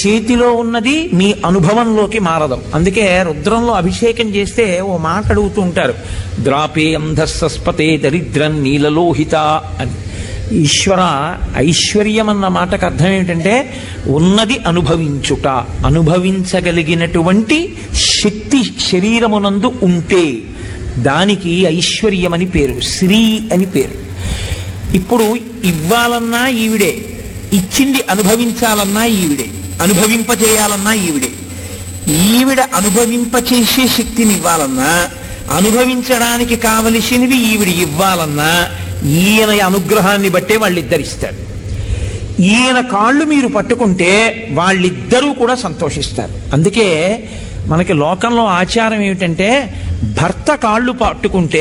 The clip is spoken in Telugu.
చేతిలో ఉన్నది మీ అనుభవంలోకి మారదు అందుకే రుద్రంలో అభిషేకం చేస్తే ఓ మాట అడుగుతూ ఉంటారు ద్రాపే అంధస్సస్పతే దరిద్రం నీలలోహిత అని ఈశ్వర ఐశ్వర్యం అన్న మాటకు అర్థం ఏమిటంటే ఉన్నది అనుభవించుట అనుభవించగలిగినటువంటి శక్తి శరీరమునందు ఉంటే దానికి ఐశ్వర్యమని పేరు శ్రీ అని పేరు ఇప్పుడు ఇవ్వాలన్నా ఈవిడే ఇచ్చింది అనుభవించాలన్నా ఈవిడే అనుభవింపజేయాలన్నా ఈవిడే ఈవిడ అనుభవింపచేసే శక్తిని ఇవ్వాలన్నా అనుభవించడానికి కావలసినవి ఈవిడ ఇవ్వాలన్నా ఈయన అనుగ్రహాన్ని బట్టే వాళ్ళిద్దరిస్తారు ఈయన కాళ్ళు మీరు పట్టుకుంటే వాళ్ళిద్దరూ కూడా సంతోషిస్తారు అందుకే మనకి లోకంలో ఆచారం ఏమిటంటే భర్త కాళ్ళు పట్టుకుంటే